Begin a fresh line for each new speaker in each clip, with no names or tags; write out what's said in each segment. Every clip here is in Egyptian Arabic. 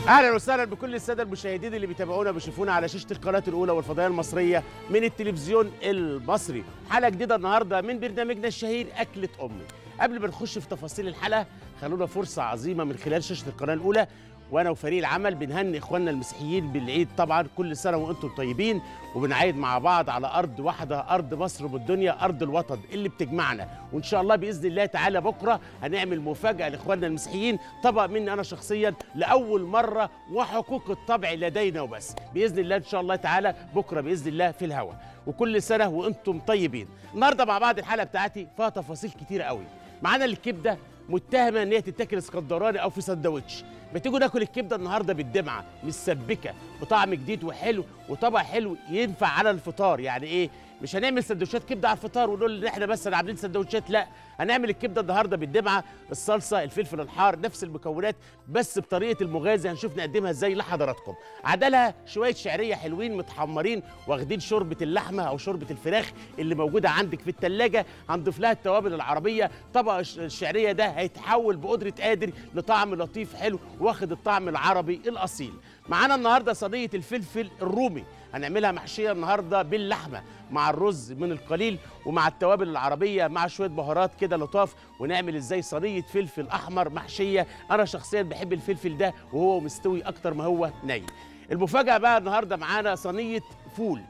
اهلا وسهلا بكل الساده المشاهدين اللي بيتابعونا بيشوفونا على شاشه القناه الاولى والفضائيه المصريه من التلفزيون المصري حلقه جديده النهارده من برنامجنا الشهير اكله امي قبل ما نخش في تفاصيل الحلقه خلونا فرصه عظيمه من خلال شاشه القناه الاولى وانا وفريق العمل بنهني اخواننا المسيحيين بالعيد طبعا كل سنه وانتم طيبين وبنعيد مع بعض على ارض واحده ارض مصر والدنيا ارض الوطن اللي بتجمعنا وان شاء الله باذن الله تعالى بكره هنعمل مفاجاه لاخواننا المسيحيين طبق مني انا شخصيا لاول مره وحقوق الطبع لدينا وبس باذن الله ان شاء الله تعالى بكره باذن الله في الهوا وكل سنه وانتم طيبين النهارده مع بعض الحلقه بتاعتي فيها تفاصيل كتيره قوي معانا الكبده متهمه ان هي تتاكل اسكندراني او في سندوتش ما تيجوا ناكل الكبده النهارده بالدمعه متسبكه بطعم جديد وحلو وطبق حلو ينفع على الفطار يعني ايه مش هنعمل سندوتشات كبده على الفطار ونقول ان احنا بس عاملين سندوتشات لا هنعمل الكبده النهارده بالدمعه الصلصه الفلفل الحار نفس المكونات بس بطريقه المغازي هنشوف نقدمها ازاي لحضراتكم عدلها شويه شعريه حلوين متحمرين واخدين شوربه اللحمه او شوربه الفراخ اللي موجوده عندك في الثلاجه هنضيف لها التوابل العربيه طبق الشعريه ده هيتحول بقدره قادر لطعم لطيف حلو واخد الطعم العربي الاصيل معانا النهارده صينيه الفلفل الرومي هنعملها محشيه النهارده باللحمه مع الرز من القليل ومع التوابل العربيه مع شويه بهارات كده لطاف ونعمل ازاي صينيه فلفل احمر محشيه انا شخصيا بحب الفلفل ده وهو مستوي اكتر ما هو ني المفاجاه بقى النهارده معانا صينيه فول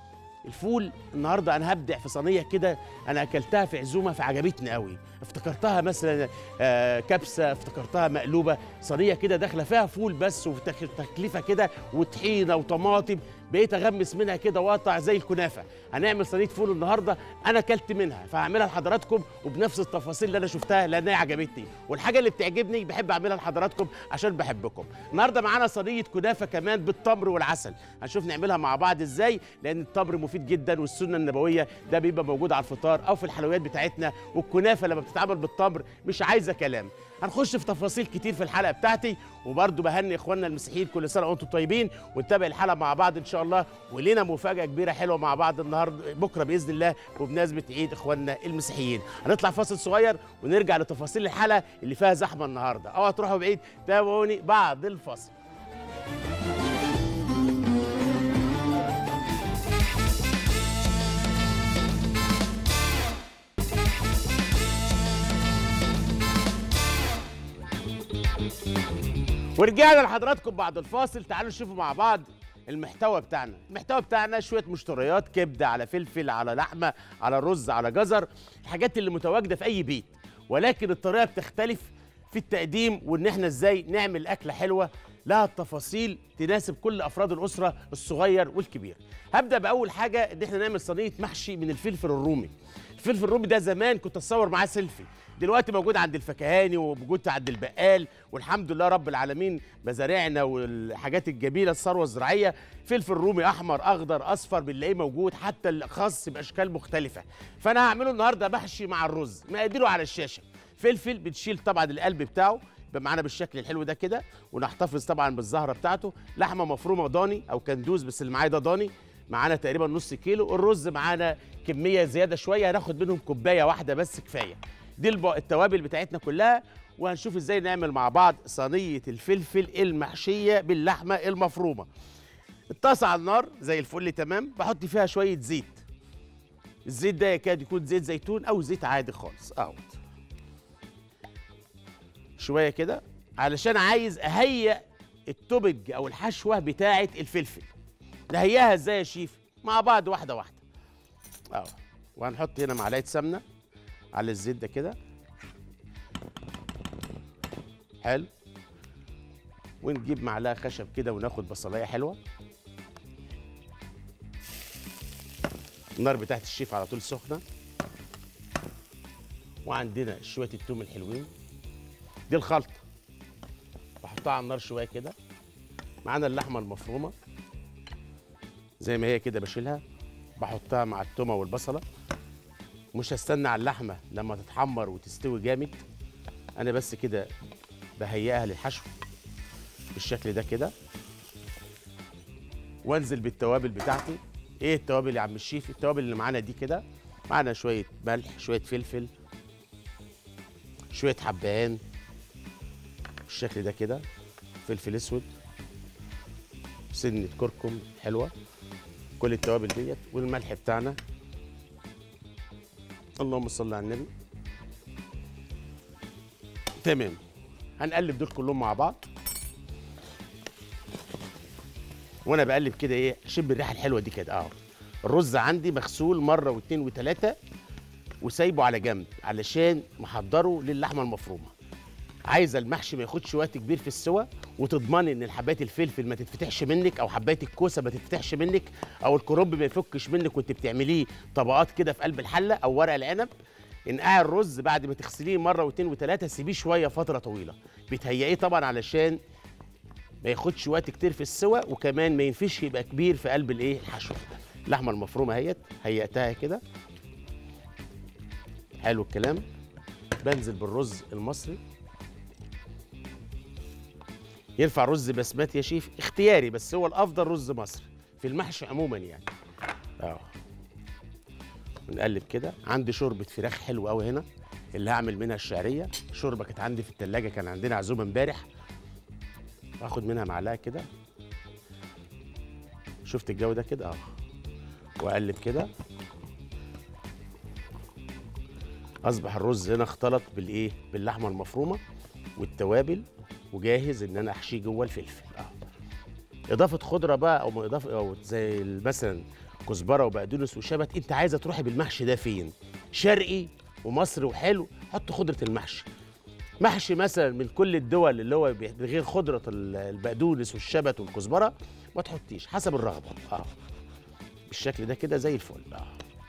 الفول النهارده انا هبدع في صينيه كده انا اكلتها في عزومه فعجبتني قوي افتكرتها مثلا آه كبسه افتكرتها مقلوبه صينيه كده داخله فيها فول بس وتكلفه كده وطحينه وطماطم بقيت اغمس منها كده واقطع زي الكنافه هنعمل صينيه فول النهارده انا اكلت منها فهعملها لحضراتكم وبنفس التفاصيل اللي انا شفتها لانها عجبتني والحاجه اللي بتعجبني بحب اعملها لحضراتكم عشان بحبكم النهارده معانا صينيه كنافه كمان بالتمر والعسل هنشوف نعملها مع بعض ازاي لان التمر مفيد جدا والسنه النبويه ده بيبقى موجود على الفطار او في الحلويات بتاعتنا والكنافه لما بتتعمل بالتمر مش عايزه كلام هنخش في تفاصيل كتير في الحلقه بتاعتي وبرضه بهني اخواننا المسيحيين كل سنه وانتم طيبين ونتابع الحلقه مع بعض ان شاء الله ولينا مفاجاه كبيره حلوه مع بعض النهارده بكره باذن الله وبمناسبه عيد اخواننا المسيحيين هنطلع فاصل صغير ونرجع لتفاصيل الحلقه اللي فيها زحمه النهارده اوعى تروحوا بعيد تابعوني بعد الفاصل ورجعنا لحضراتكم بعد الفاصل تعالوا نشوفوا مع بعض المحتوى بتاعنا المحتوى بتاعنا شويه مشتريات كبده على فلفل على لحمه على رز على جزر الحاجات اللي متواجده في اي بيت ولكن الطريقه بتختلف في التقديم وان احنا ازاي نعمل اكله حلوه لها التفاصيل تناسب كل افراد الاسره الصغير والكبير هبدا باول حاجه ان احنا نعمل صينيه محشي من الفلفل الرومي الفلفل الرومي ده زمان كنت اتصور معاه سيلفي دلوقتي موجود عند الفكهاني وموجود عند البقال والحمد لله رب العالمين مزارعنا والحاجات الجميله الثروه الزراعيه فلفل رومي احمر اخضر اصفر بنلاقيه موجود حتى الخاص باشكال مختلفه فانا هعمله النهارده محشي مع الرز مقاديره على الشاشه فلفل بنشيل طبعا القلب بتاعه يبقى معانا بالشكل الحلو ده كده ونحتفظ طبعا بالزهره بتاعته لحمه مفرومه ضاني او كندوز بس اللي معايا ده ضاني معانا تقريبا نص كيلو الرز معانا كميه زياده شويه هناخد منهم كوبايه واحده بس كفايه دي التوابل بتاعتنا كلها وهنشوف ازاي نعمل مع بعض صينيه الفلفل المحشيه باللحمه المفرومه الطاسه على النار زي الفل تمام بحط فيها شويه زيت الزيت ده يكاد يكون زيت زيتون او زيت عادي خالص اهوت شويه كده علشان عايز اهيئ التوبج او الحشوه بتاعه الفلفل نهيئها ازاي يا شيف مع بعض واحده واحده اهو وهنحط هنا معلقه سمنه على الزيت ده كده حلو ونجيب معلقه خشب كده وناخد بصلايه حلوه النار بتاعت الشيف على طول سخنه وعندنا شويه التوم الحلوين دي الخلطه بحطها على النار شويه كده معانا اللحمه المفرومه زي ما هي كده بشيلها بحطها مع التومه والبصله مش هستنى على اللحمه لما تتحمر وتستوي جامد انا بس كده بهيئها للحشو بالشكل ده كده وانزل بالتوابل بتاعتي ايه التوابل يا عم الشيف التوابل اللي معانا دي كده معانا شويه ملح شويه فلفل شويه حبهان بالشكل ده كده فلفل اسود سنه كركم حلوه كل التوابل ديت والملح بتاعنا اللهم صل على النبي تمام هنقلب دول كلهم مع بعض وانا بقلب كده ايه شم الريحه الحلوه دي كده اهو الرز عندي مغسول مره واثنين وثلاثه وسايبه على جنب علشان محضره للحمه المفرومه عايزه المحشي ما ياخدش وقت كبير في السوى وتضمني ان حبايه الفلفل ما تتفتحش منك او حبايه الكوسه ما تتفتحش منك او الكرنب ما يفكش منك وانت بتعمليه طبقات كده في قلب الحله او ورق العنب انقعي الرز بعد ما تغسليه مره واثنين وثلاثه سيبيه شويه فتره طويله بتهيئيه طبعا علشان ما ياخدش وقت كتير في السوى وكمان ما ينفش يبقى كبير في قلب الايه الحشو اللحمه المفرومه اهيت هيئتها كده حلو الكلام بنزل بالرز المصري ينفع رز بسمتي يا شيف اختياري بس هو الافضل رز مصري في المحشي عموما يعني اه ونقلب كده عندي شوربه فراخ حلوه قوي هنا اللي هعمل منها الشعريه شوربه كانت عندي في التلاجة كان عندنا عزومه امبارح اخد منها معلقه كده شفت الجو ده كده اه واقلب كده اصبح الرز هنا اختلط بالايه باللحمه المفرومه والتوابل وجاهز ان انا احشيه جوه الفلفل اه اضافه خضره بقى او اضافه او زي مثلا كزبره وبقدونس وشبت انت عايزه تروحي بالمحشي ده فين شرقي ومصري وحلو حط خضره المحشي محشي مثلا من كل الدول اللي هو بغير خضره البقدونس والشبت والكزبره ما تحطيش حسب الرغبه اه بالشكل ده كده زي الفل اه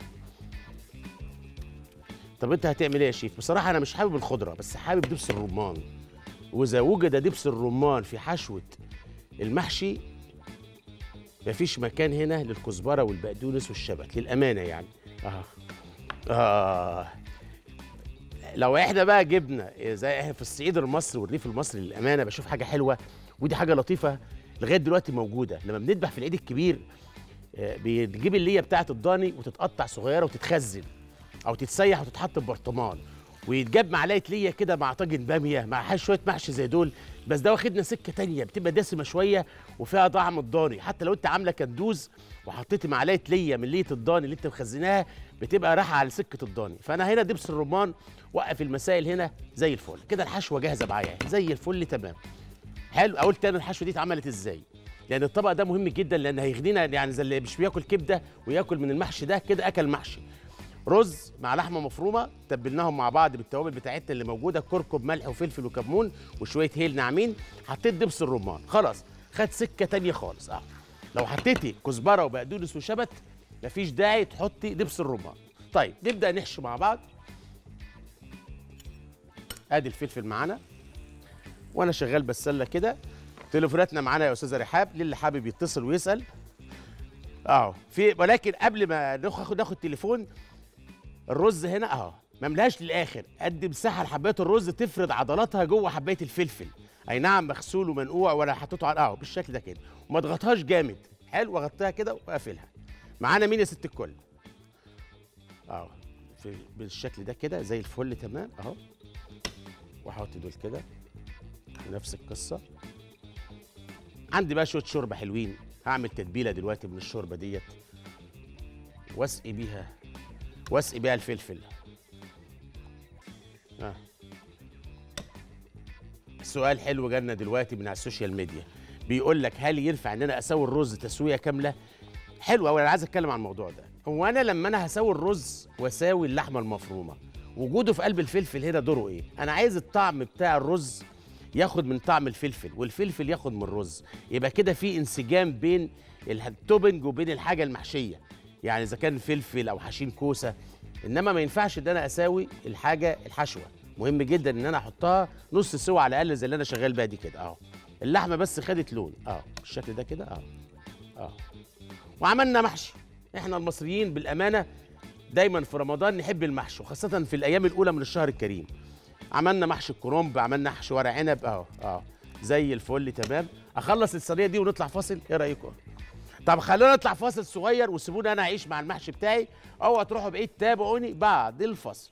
طب انت هتعمل ايه يا شيف بصراحه انا مش حابب الخضره بس حابب دبس الرمان واذا وجد دبس الرمان في حشوه المحشي مفيش مكان هنا للكزبره والبقدونس والشبت للامانه يعني اه اه لو احنا بقى جبنا زي احنا في الصعيد المصري والريف المصري للامانه بشوف حاجه حلوه ودي حاجه لطيفه لغايه دلوقتي موجوده لما بنذبح في العيد الكبير آه، بنجيب الليه بتاعه الضاني وتتقطع صغيره وتتخزن او تتسيح وتتحط في برطمان ويتجاب معلقه ليا كده مع طاجن باميه مع شويه محشي زي دول بس ده واخدنا سكه تانية بتبقى دسمه شويه وفيها طعم الضاني حتى لو انت عامله كندوز وحطيتي معلقه ليا من ليه الضاني اللي انت مخزناها بتبقى رايحه على سكه الضاني فانا هنا دبس الرمان وقف المسائل هنا زي الفل كده الحشوه جاهزه معايا زي الفل تمام حلو اقول تاني الحشوه دي اتعملت ازاي لان الطبق ده مهم جدا لان هيغنينا يعني زي اللي مش بياكل كبده وياكل من المحشي ده كده اكل محشي رز مع لحمه مفرومه تبلناهم مع بعض بالتوابل بتاعتنا اللي موجوده كركم ملح وفلفل وكمون وشويه هيل ناعمين حطيت دبس الرمان خلاص خد سكه تانية خالص اه لو حطيتي كزبره وبقدونس وشبت مفيش داعي تحطي دبس الرمان طيب نبدا نحشي مع بعض ادي الفلفل معانا وانا شغال بسله كده تليفوناتنا معانا يا استاذه رحاب للي حابب يتصل ويسال اهو في ولكن قبل ما ناخد ناخد تليفون الرز هنا اهو ما ملهاش للاخر قد مساحه لحبايه الرز تفرد عضلاتها جوه حبايه الفلفل اي نعم مغسول ومنقوع وانا حطيته على اهو بالشكل ده كده وما اضغطهاش جامد حلو اغطيها كده واقفلها معانا مين يا ست الكل اهو في بالشكل ده كده زي الفل تمام اهو واحط دول كده نفس القصه عندي بقى شويه شوربه حلوين هعمل تتبيله دلوقتي من الشوربه ديت واسقي بيها واسقي بيها الفلفل آه. سؤال حلو جالنا دلوقتي من على السوشيال ميديا بيقول لك هل ينفع ان انا اسوي الرز تسويه كامله حلو قوي انا عايز اتكلم عن الموضوع ده هو انا لما انا هسوي الرز واساوي اللحمه المفرومه وجوده في قلب الفلفل هنا دوره ايه انا عايز الطعم بتاع الرز ياخد من طعم الفلفل والفلفل ياخد من الرز يبقى كده في انسجام بين التوبنج وبين الحاجه المحشيه يعني اذا كان فلفل او حشين كوسه انما ما ينفعش ان انا اساوي الحاجه الحشوه مهم جدا ان انا احطها نص سوا على الاقل زي اللي انا شغال بيها دي كده اهو اللحمه بس خدت لون اه بالشكل ده كده اه اه وعملنا محشي احنا المصريين بالامانه دايما في رمضان نحب المحشي وخاصه في الايام الاولى من الشهر الكريم عملنا محشي الكرنب عملنا محشي ورق عنب اهو اه زي الفل تمام اخلص الصينيه دي ونطلع فاصل ايه رايكم طب خلونا نطلع فاصل صغير وسيبوني انا اعيش مع المحشي بتاعي اوعوا تروحوا بعيد تابعوني بعد الفاصل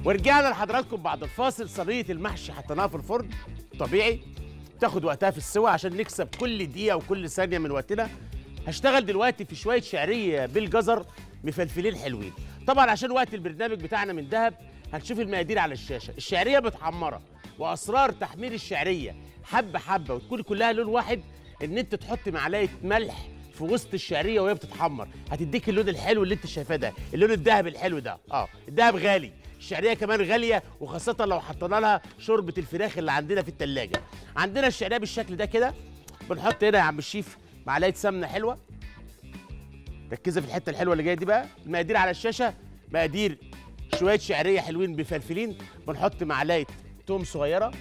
ورجعنا لحضراتكم بعد الفاصل صينيه المحشي حطيناها في الفرن طبيعي تاخد وقتها في السوا عشان نكسب كل دقيقه وكل ثانيه من وقتنا هشتغل دلوقتي في شويه شعريه بالجزر مفلفلين حلوين طبعا عشان وقت البرنامج بتاعنا من دهب هنشوف المقادير على الشاشه الشعريه متحمره واسرار تحمير الشعريه حبه حبه وتكون كلها لون واحد ان انت تحط معلقه ملح في وسط الشعريه وهي بتتحمر هتديك اللون الحلو اللي انت شايفاه ده اللون الذهبي الحلو ده اه الذهب غالي الشعريه كمان غاليه وخاصه لو حطينا لها شوربه الفراخ اللي عندنا في التلاجة عندنا الشعريه بالشكل ده كده بنحط هنا يا عم الشيف معلقه سمنه حلوه ركزي في الحته الحلوه اللي جايه دي بقى المقادير على الشاشه مقادير شويه شعريه حلوين مفلفلين بنحط معلقه توم صغيره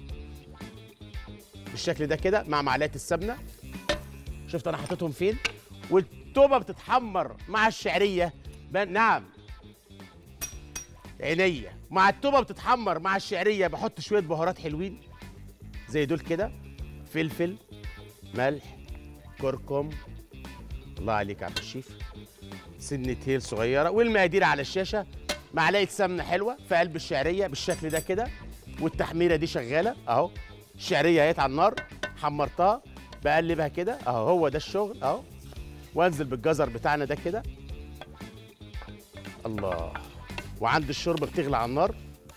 بالشكل ده كده مع معلقه السمنه شفت انا حطيتهم فين والتومه بتتحمر مع الشعريه ب- نعم عينيا مع التومه بتتحمر مع الشعريه بحط شويه بهارات حلوين زي دول كده فلفل ملح كركم الله عليك يا عم الشيف سنة هيل صغيرة والمقادير على الشاشة معلقة سمنة حلوة في قلب الشعرية بالشكل ده كده والتحميرة دي شغالة اهو الشعرية اهيت على النار حمرتها بقلبها كده اهو هو ده الشغل اهو وانزل بالجزر بتاعنا ده كده الله وعند الشوربة بتغلي على النار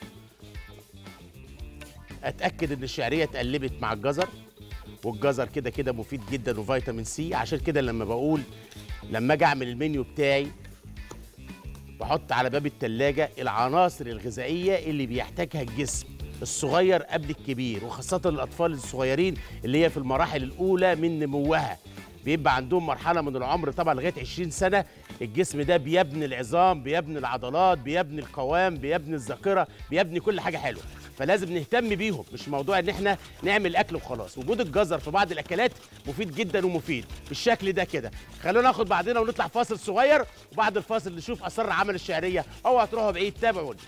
اتاكد ان الشعريه اتقلبت مع الجزر والجزر كده كده مفيد جدا وفيتامين سي عشان كده لما بقول لما اجي اعمل المنيو بتاعي بحط على باب التلاجة العناصر الغذائية اللي بيحتاجها الجسم الصغير قبل الكبير وخاصة الأطفال الصغيرين اللي هي في المراحل الأولى من نموها بيبقى عندهم مرحلة من العمر طبعا لغاية 20 سنة الجسم ده بيبني العظام بيبني العضلات بيبني القوام بيبني الذاكرة بيبني كل حاجة حلوة فلازم نهتم بيهم مش موضوع ان احنا نعمل اكل وخلاص وجود الجزر في بعض الاكلات مفيد جدا ومفيد بالشكل ده كده خلونا ناخد بعدين ونطلع فاصل صغير وبعد الفاصل نشوف اسرار عمل الشعريه اوعوا تروحوا بعيد تابعوني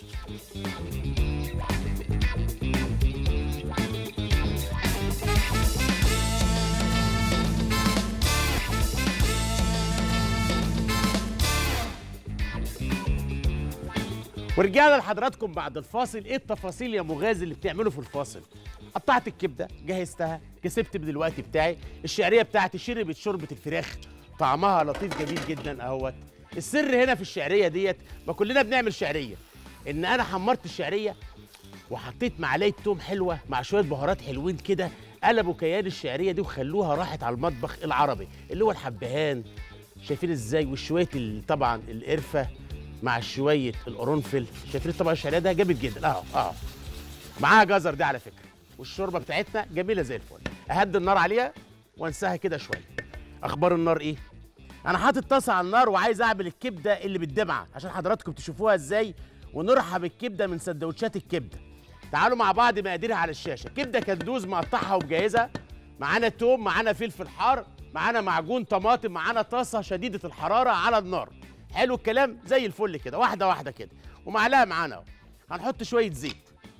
ورجعنا لحضراتكم بعد الفاصل ايه التفاصيل يا مغازي اللي بتعمله في الفاصل قطعت الكبده جهزتها كسبت دلوقتي بتاعي الشعريه بتاعتي شربت شوربه الفراخ طعمها لطيف جميل جدا اهوت السر هنا في الشعريه ديت ما كلنا بنعمل شعريه ان انا حمرت الشعريه وحطيت معلقه توم حلوه مع شويه بهارات حلوين كده قلبوا كيان الشعريه دي وخلوها راحت على المطبخ العربي اللي هو الحبهان شايفين ازاي وشويه ال- طبعا القرفه مع شويه القرنفل شايفين طبعا الشعريه ده جامد جدا اهو اهو معاها جزر دي على فكره والشوربه بتاعتنا جميله زي الفل اهدي النار عليها وانساها كده شويه اخبار النار ايه انا حاطط طاسه على النار وعايز اعمل الكبده اللي بالدمعه عشان حضراتكم تشوفوها ازاي ونرحب الكبده من سندوتشات الكبده تعالوا مع بعض مقاديرها على الشاشه كبده كندوز مقطعها ومجهزها معانا توم معانا فلفل حار معانا معجون طماطم معانا طاسه شديده الحراره على النار حلو الكلام زي الفل كده واحده واحده كده ومعلقه معانا اهو هنحط شويه زيت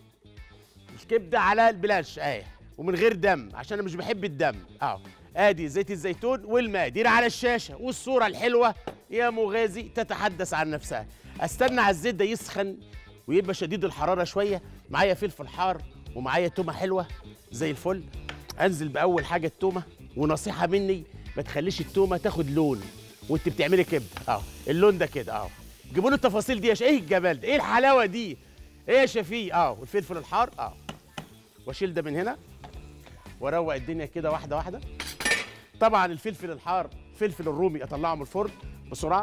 الكبده على البلانش اهي ومن غير دم عشان انا مش بحب الدم اهو ادي زيت الزيتون والمقادير على الشاشه والصوره الحلوه يا مغازي تتحدث عن نفسها استنى على الزيت ده يسخن ويبقى شديد الحراره شويه معايا فلفل حار ومعايا تومه حلوه زي الفل انزل باول حاجه التومه ونصيحه مني ما تخليش التومه تاخد لون وانت بتعملي كبده اهو اللون ده كده اهو جيبوا لي التفاصيل دي يا ش- ايه الجمال ده ايه الحلاوه دي ايه يا شفيق اه والفلفل الحار اه واشيل ده من هنا واروق الدنيا كده واحده واحده طبعا الفلفل الحار الفلفل الرومي اطلعه من الفرن بسرعه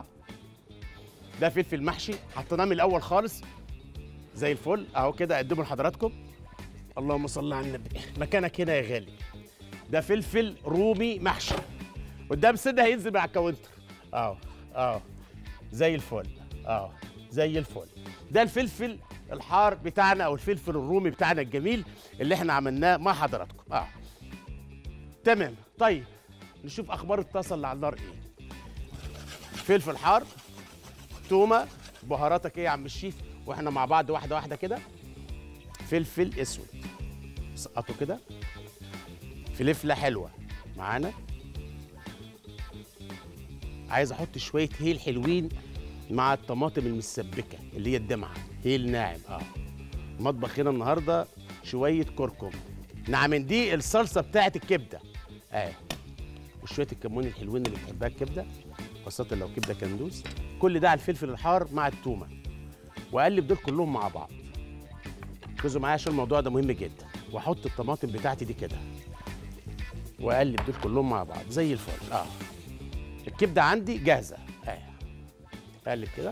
ده فلفل محشي حطيناه من الاول خالص زي الفل اهو كده اقدمه لحضراتكم اللهم صل على النبي مكانك هنا يا غالي ده فلفل رومي محشي قدام سنه هينزل مع الكاونتر اهو اهو زي الفل اهو زي الفل ده الفلفل الحار بتاعنا او الفلفل الرومي بتاعنا الجميل اللي احنا عملناه مع حضراتكم اه تمام طيب نشوف اخبار الطاسه اللي على النار ايه فلفل حار تومه بهاراتك ايه يا عم الشيف واحنا مع بعض واحده واحده كده فلفل اسود سقطه كده فلفله حلوه معانا عايز احط شويه هيل حلوين مع الطماطم المسبكه اللي هي الدمعه هي الناعم اه المطبخ هنا النهارده شويه كركم نعم دي الصلصه بتاعت الكبده اه وشويه الكمون الحلوين اللي بتحبها الكبده خاصه لو كبده كندوز كل ده على الفلفل الحار مع التومه واقلب دول كلهم مع بعض ركزوا معايا عشان الموضوع ده مهم جدا واحط الطماطم بتاعتي دي كده واقلب دول كلهم مع بعض زي الفل اه الكبده عندي جاهزه اه اقلب كده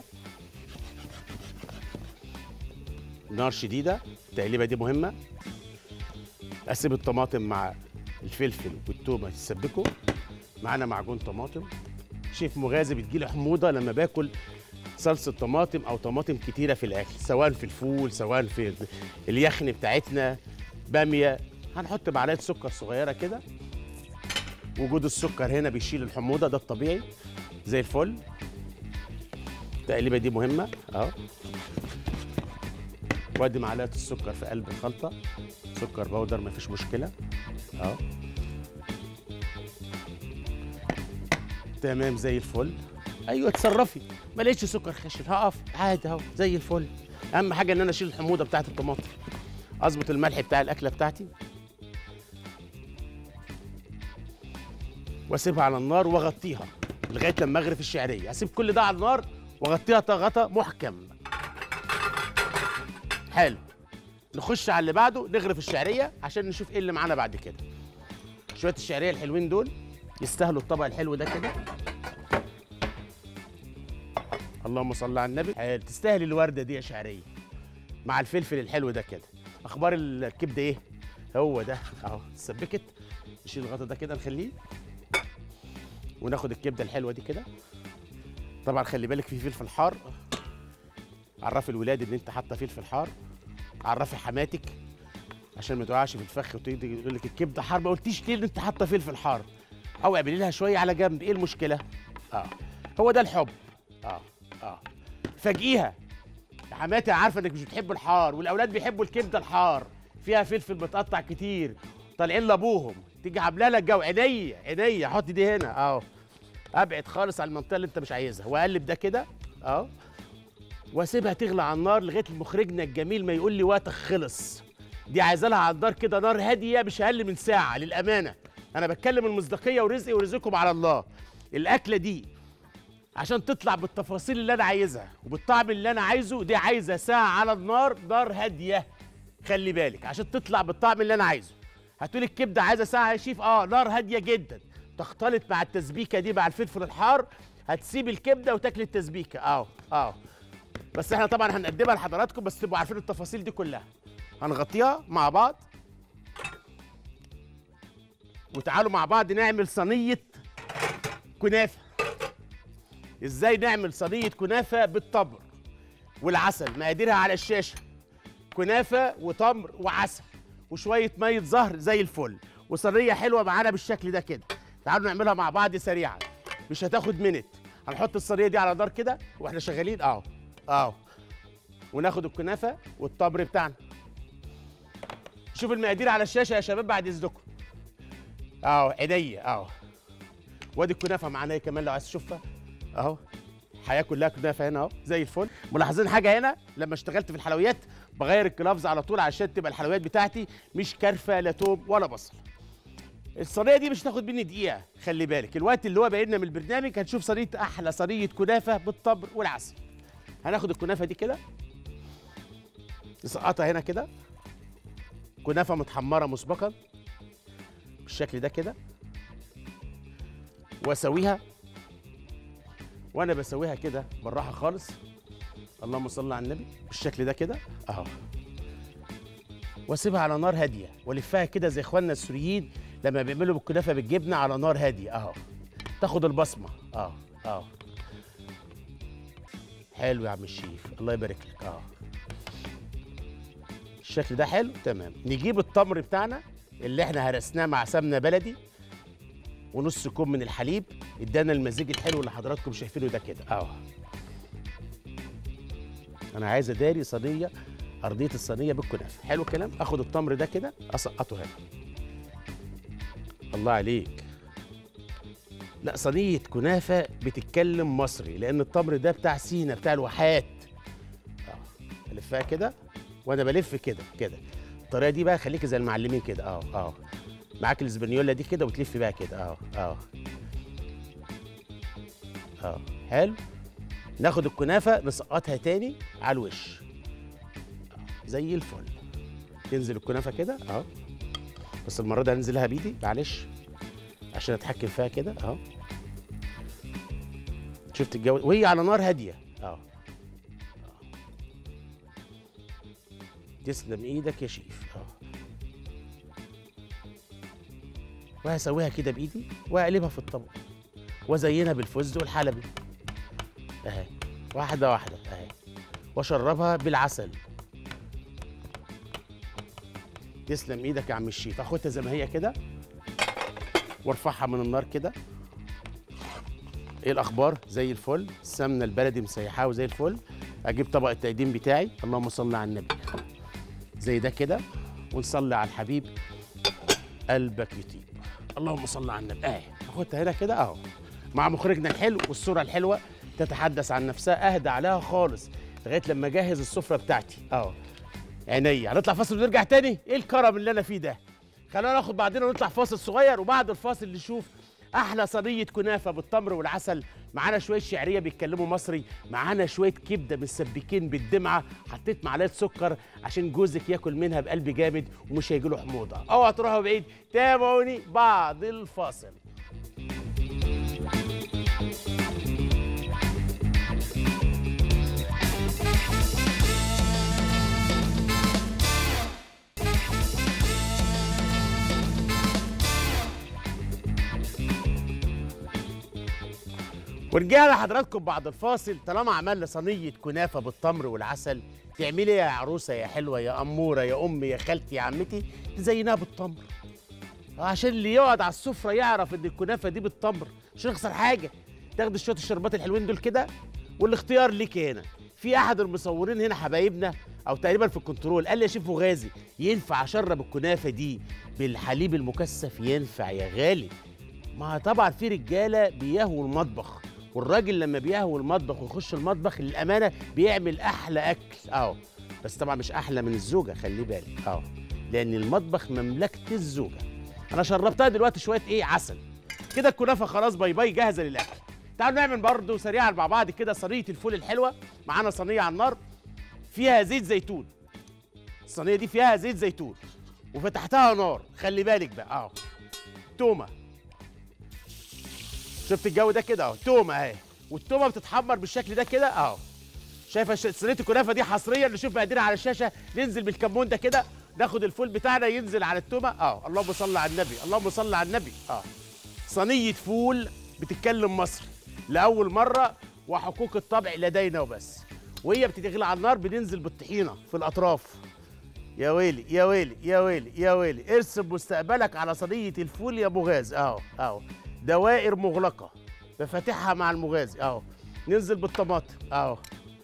نار شديده التقليبه دي مهمه اسيب الطماطم مع الفلفل والتومه يتسبكوا معانا معجون طماطم شيف مغازي بتجيلي حموضه لما باكل صلصه طماطم او طماطم كتيره في الاكل سواء في الفول سواء في اليخن بتاعتنا باميه هنحط معلقه سكر صغيره كده وجود السكر هنا بيشيل الحموضه ده الطبيعي زي الفل التقليبه دي مهمه اهو وادي معلقه السكر في قلب الخلطه سكر بودر مفيش مشكله اهو تمام زي الفل ايوه اتصرفي ما لقيتش سكر خشن هقف عادي اهو زي الفل اهم حاجه ان انا اشيل الحموضه بتاعت الطماطم اظبط الملح بتاع الاكله بتاعتي واسيبها على النار واغطيها لغايه لما اغرف الشعريه اسيب كل ده على النار واغطيها غطا محكم حلو نخش على اللي بعده نغرف الشعريه عشان نشوف ايه اللي معانا بعد كده شويه الشعريه الحلوين دول يستاهلوا الطبق الحلو ده كده اللهم صل على النبي حلو. تستاهل الورده دي يا شعريه مع الفلفل الحلو ده كده اخبار الكبده ايه هو ده اهو اتسبكت نشيل الغطا ده كده نخليه وناخد الكبده الحلوه دي كده طبعا خلي بالك في فلفل حار عرفي الولاد ان انت حاطه فلفل حار عرفي حماتك عشان ما تقعش في الفخ وتيجي تقول لك الكبده حار ما قلتيش ليه ان انت حاطه فلفل حار او اعملي لها شويه على جنب ايه المشكله اه هو ده الحب اه اه فاجئيها يا حماتي عارفه انك مش بتحب الحار والاولاد بيحبوا الكبده الحار فيها فلفل متقطع كتير طالعين لابوهم تيجي عامله لك جو عينيا عينيا حط دي هنا اهو ابعد خالص عن المنطقه اللي انت مش عايزها واقلب ده كده اهو واسيبها تغلى على النار لغايه مخرجنا الجميل ما يقول لي وقتك خلص دي عايزه لها على النار كده نار هاديه مش اقل من ساعه للامانه انا بتكلم المصداقيه ورزقي ورزقكم على الله الاكله دي عشان تطلع بالتفاصيل اللي انا عايزها وبالطعم اللي انا عايزه دي عايزه ساعه على النار نار هاديه خلي بالك عشان تطلع بالطعم اللي انا عايزه هتقول الكبده عايزه ساعه يا شيف اه نار هاديه جدا تختلط مع التسبيكه دي مع الفلفل الحار هتسيب الكبده وتاكل التسبيكه اه اه بس احنا طبعا هنقدمها لحضراتكم بس تبقوا عارفين التفاصيل دي كلها هنغطيها مع بعض وتعالوا مع بعض نعمل صينيه كنافه ازاي نعمل صينيه كنافه بالتمر والعسل مقاديرها على الشاشه كنافه وتمر وعسل وشويه ميه زهر زي الفل وصينيه حلوه معانا بالشكل ده كده تعالوا نعملها مع بعض سريعا مش هتاخد منت هنحط الصينيه دي على نار كده واحنا شغالين اهو اهو وناخد الكنافه والتمر بتاعنا شوف المقادير على الشاشه يا شباب بعد اذنكم اهو عينيا اهو وادي الكنافه معانا كمان لو عايز تشوفها اهو الحياه كلها كنافه هنا اهو زي الفل ملاحظين حاجه هنا لما اشتغلت في الحلويات بغير الكلافز على طول عشان تبقى الحلويات بتاعتي مش كارفه لا توم ولا بصل الصينيه دي مش هتاخد مني دقيقه خلي بالك الوقت اللي هو باقي لنا من البرنامج هنشوف صينيه احلى صينيه كنافه بالتمر والعسل هناخد الكنافه دي كده نسقطها هنا كده كنافه متحمره مسبقا بالشكل ده كده واسويها وانا بسويها كده بالراحه خالص اللهم صل على النبي بالشكل ده كده اهو واسيبها على نار هاديه والفها كده زي اخواننا السوريين لما بيعملوا بالكنافه بالجبنه على نار هاديه اهو تاخد البصمه اهو اهو حلو يا عم الشيف الله يبارك لك اه الشكل ده حلو تمام نجيب التمر بتاعنا اللي احنا هرسناه مع سمنه بلدي ونص كوب من الحليب ادانا المزيج الحلو اللي حضراتكم شايفينه ده كده اهو انا عايز اداري صينيه ارضيه الصينيه بالكنافه حلو الكلام اخد التمر ده كده اسقطه هنا الله عليك لا صينيه كنافه بتتكلم مصري لان التمر ده بتاع سينا بتاع الواحات اه الفها كده وانا بلف كده كده الطريقه دي بقى خليكي زي المعلمين كده اه اه معاك الاسبانيولا دي كده وتلفي بقى كده اه اه اه حلو ناخد الكنافه نسقطها تاني على الوش آه، زي الفل تنزل الكنافه كده اه بس المره دي هنزلها بايدي معلش عشان اتحكم فيها كده اهو شفت الجو وهي على نار هاديه اه تسلم ايدك يا شيف اه وهسويها كده بايدي واقلبها في الطبق وازينها بالفستق والحلبي اهي واحده واحده اهي واشربها بالعسل تسلم ايدك يا عم الشيف اخدها زي ما هي كده وارفعها من النار كده ايه الاخبار زي الفل السمنه البلدي مسيحاه وزي الفل اجيب طبق التقديم بتاعي اللهم صل على النبي زي ده كده ونصلي على الحبيب قلبك يطيب اللهم صل على النبي اهي اخدها هنا كده اهو مع مخرجنا الحلو والصوره الحلوه تتحدث عن نفسها اهدى عليها خالص لغايه لما اجهز السفره بتاعتي اهو عينيا هنطلع فاصل ونرجع تاني ايه الكرم اللي انا فيه ده خلونا ناخد بعدين ونطلع فاصل صغير وبعد الفاصل نشوف احلى صينيه كنافه بالتمر والعسل معانا شويه شعريه بيتكلموا مصري معانا شويه كبده مسبكين بالدمعه حطيت معلقه سكر عشان جوزك ياكل منها بقلب جامد ومش هيجي له حموضه اوعى تروحوا بعيد تابعوني بعد الفاصل ورجعنا لحضراتكم بعد الفاصل طالما عملنا صينيه كنافه بالتمر والعسل تعملي إيه يا عروسه يا حلوه يا اموره يا امي يا خالتي يا عمتي تزينها بالتمر عشان اللي يقعد على السفره يعرف ان الكنافه دي بالتمر مش هنخسر حاجه تاخد شويه الشربات الحلوين دول كده والاختيار ليك هنا في احد المصورين هنا حبايبنا او تقريبا في الكنترول قال لي يا شيف غازي ينفع اشرب الكنافه دي بالحليب المكثف ينفع يا غالي ما طبعا في رجاله بيهووا المطبخ والراجل لما بيهوي المطبخ ويخش المطبخ للامانه بيعمل احلى اكل اه بس طبعا مش احلى من الزوجه خلي بالك اه لان المطبخ مملكه الزوجه انا شربتها دلوقتي شويه ايه عسل كده الكنافه خلاص باي باي جاهزه للاكل تعالوا نعمل برضه سريعا مع بعض كده صينيه الفول الحلوه معانا صينيه على النار فيها زيت زيتون الصينيه دي فيها زيت زيتون وفتحتها نار خلي بالك بقى اه تومه شفت الجو ده كده اهو تومه اهي والتومه بتتحمر بالشكل ده كده اهو شايفه ش- صينيه الكنافه دي حصريا نشوف مقاديرها على الشاشه ننزل بالكمون ده كده ناخد الفول بتاعنا ينزل على التومه اه اللهم صل على النبي اللهم صل على النبي اه صينيه فول بتتكلم مصري لاول مره وحقوق الطبع لدينا وبس وهي بتتغلي على النار بننزل بالطحينه في الاطراف يا ويلي يا ويلي يا ويلي يا ويلي ارسم مستقبلك على صينيه الفول يا مغاز اهو اهو دوائر مغلقه بفاتحها مع المغازي اهو ننزل بالطماطم اهو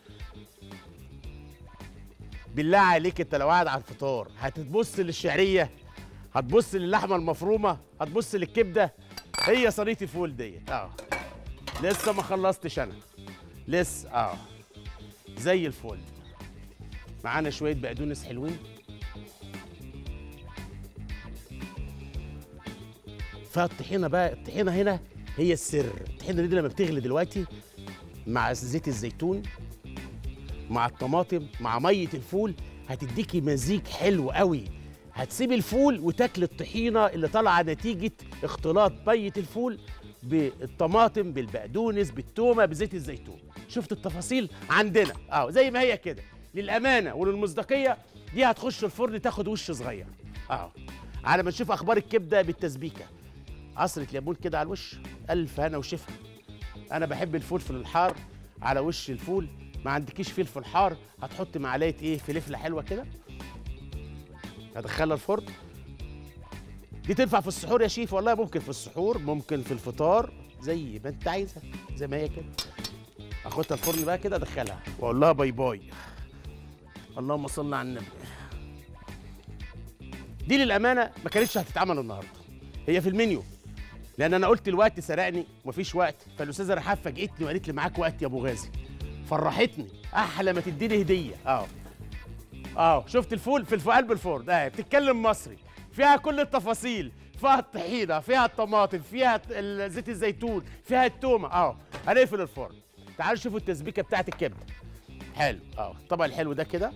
بالله عليك انت لو قاعد على الفطار هتبص للشعريه هتبص للحمه المفرومه هتبص للكبده هي صينيه الفول ديت اه لسه ما خلصتش انا لسه اه زي الفل معانا شويه بقدونس حلوين فالطحينه بقى الطحينه هنا هي السر الطحينه دي لما بتغلي دلوقتي مع زيت الزيتون مع الطماطم مع ميه الفول هتديكي مزيج حلو قوي هتسيبي الفول وتاكلي الطحينه اللي طالعه نتيجه اختلاط ميه الفول بالطماطم بالبقدونس بالتومه بزيت الزيتون شفت التفاصيل عندنا اه زي ما هي كده للامانه وللمصداقيه دي هتخش الفرن تاخد وش صغير اه على ما نشوف اخبار الكبده بالتسبيكه عصره ليمون كده على الوش الف هنا وشفا انا بحب الفلفل الحار على وش الفول ما عندكيش فلفل حار هتحط معلقه ايه فلفله حلوه كده هدخلها الفرن دي تنفع في السحور يا شيف والله ممكن في السحور ممكن في الفطار زي ما انت عايزها زي ما هي كده اخدها الفرن بقى كده ادخلها واقول لها باي باي اللهم صل على النبي دي للامانه ما كانتش هتتعمل النهارده هي في المنيو لان انا قلت الوقت سرقني ومفيش وقت فالاستاذه رحاب فاجئتني وقالت لي معاك وقت يا ابو غازي فرحتني احلى ما تديني هديه اه اه شفت الفول في الف- قلب الفرن اه بتتكلم مصري فيها كل التفاصيل فيها الطحينه فيها الطماطم فيها الت- ال- زيت الزيتون فيها التومه اه هنقفل الفرن تعالوا شوفوا التسبيكه بتاعت الكبده حلو اه الطبق الحلو ده كده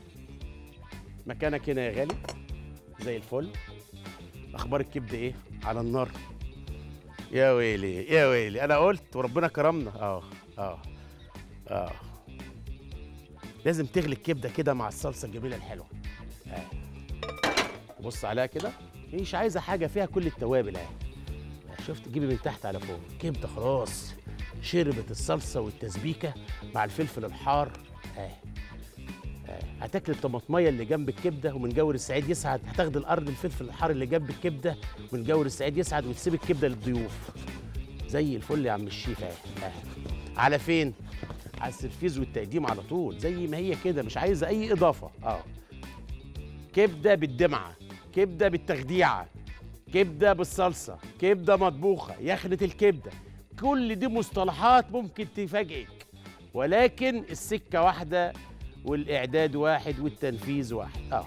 مكانك هنا يا غالي زي الفل اخبار الكبده ايه على النار يا ويلي يا ويلي انا قلت وربنا كرمنا اه اه اه لازم تغلي الكبده كده مع الصلصه الجميله الحلوه آه. بص عليها كده مش عايزه حاجه فيها كل التوابل اهي آه، شفت تجيبي من تحت على فوق كبده خلاص شربت الصلصه والتسبيكه مع الفلفل الحار اه هتاكل الطماطميه اللي جنب الكبده ومن جور السعيد يسعد هتاخد الارض الفلفل الحار اللي جنب الكبده ومن جور السعيد يسعد وتسيب الكبده للضيوف زي الفل يا عم الشيف اهي اهي. على فين على السرفيز والتقديم على طول زي ما هي كده مش عايزه اي اضافه اه كبده بالدمعه كبده بالتخديعه كبده بالصلصه كبده مطبوخه يخنه الكبده كل دي مصطلحات ممكن تفاجئك ولكن السكه واحده والاعداد واحد والتنفيذ واحد اه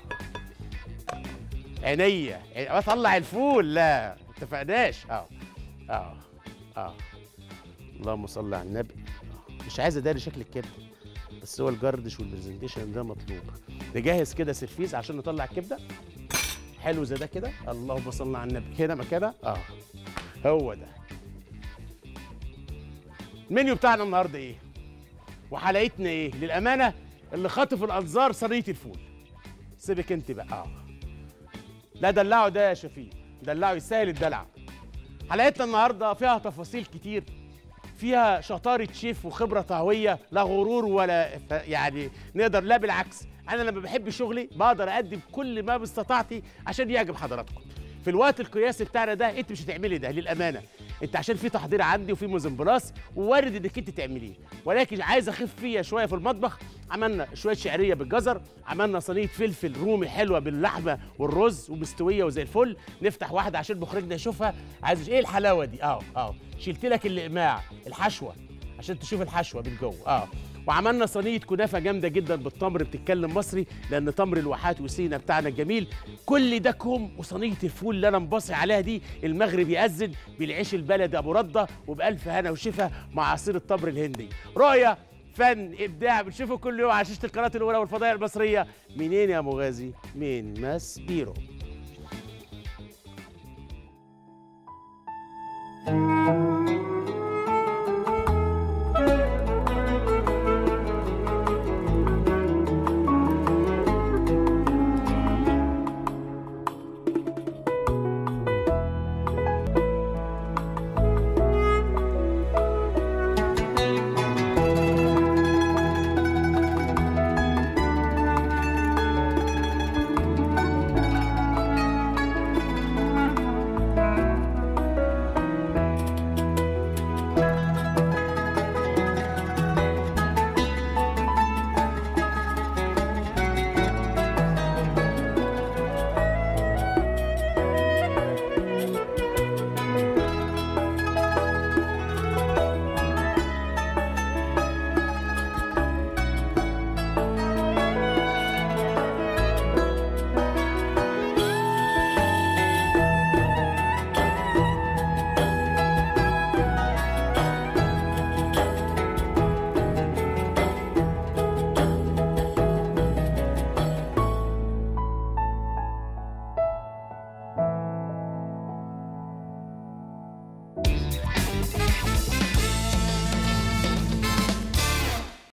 عينيا عين- اطلع الفول لا اتفقناش اه اه اه اللهم صل على النبي آه. مش عايز اداري شكل الكبده بس هو الجردش والبرزنتيشن ده مطلوب نجهز كده سرفيس عشان نطلع الكبده حلو زي ده كده اللهم صل على النبي هنا مكانها اه هو ده المنيو بتاعنا النهارده ايه وحلقتنا ايه للامانه اللي خاطف الانظار صينيه الفول سيبك انت بقى اه لا دلعه ده يا شفيق دلعه يسهل الدلع حلقتنا النهارده فيها تفاصيل كتير فيها شطارة شيف وخبرة طهوية لا غرور ولا ف- يعني نقدر لا بالعكس أنا لما بحب شغلي بقدر أقدم كل ما باستطاعتي عشان يعجب حضراتكم في الوقت القياسي بتاعنا ده انت مش هتعملي ده للامانه انت عشان في تحضير عندي وفي موزمبلاس ووارد انك انت تعمليه ولكن عايز اخف فيها شويه في المطبخ عملنا شويه شعريه بالجزر عملنا صينيه فلفل رومي حلوه باللحمه والرز ومستويه وزي الفل نفتح واحده عشان مخرجنا يشوفها عايز ايه الحلاوه دي اه اه شلت لك الاقماع الحشوه عشان تشوف الحشوه من جوه اه وعملنا صينيه كنافه جامده جدا بالتمر بتتكلم مصري لان تمر الواحات وسينا بتاعنا الجميل كل ده كوم وصينيه الفول اللي انا مبصي عليها دي المغرب يأذن بالعيش البلدي ابو رده وبالف هنا وشفا مع عصير التمر الهندي رؤيه فن ابداع بنشوفه كل يوم على شاشه القناه الاولى والفضائيه المصريه منين يا مغازي من ماس بيرو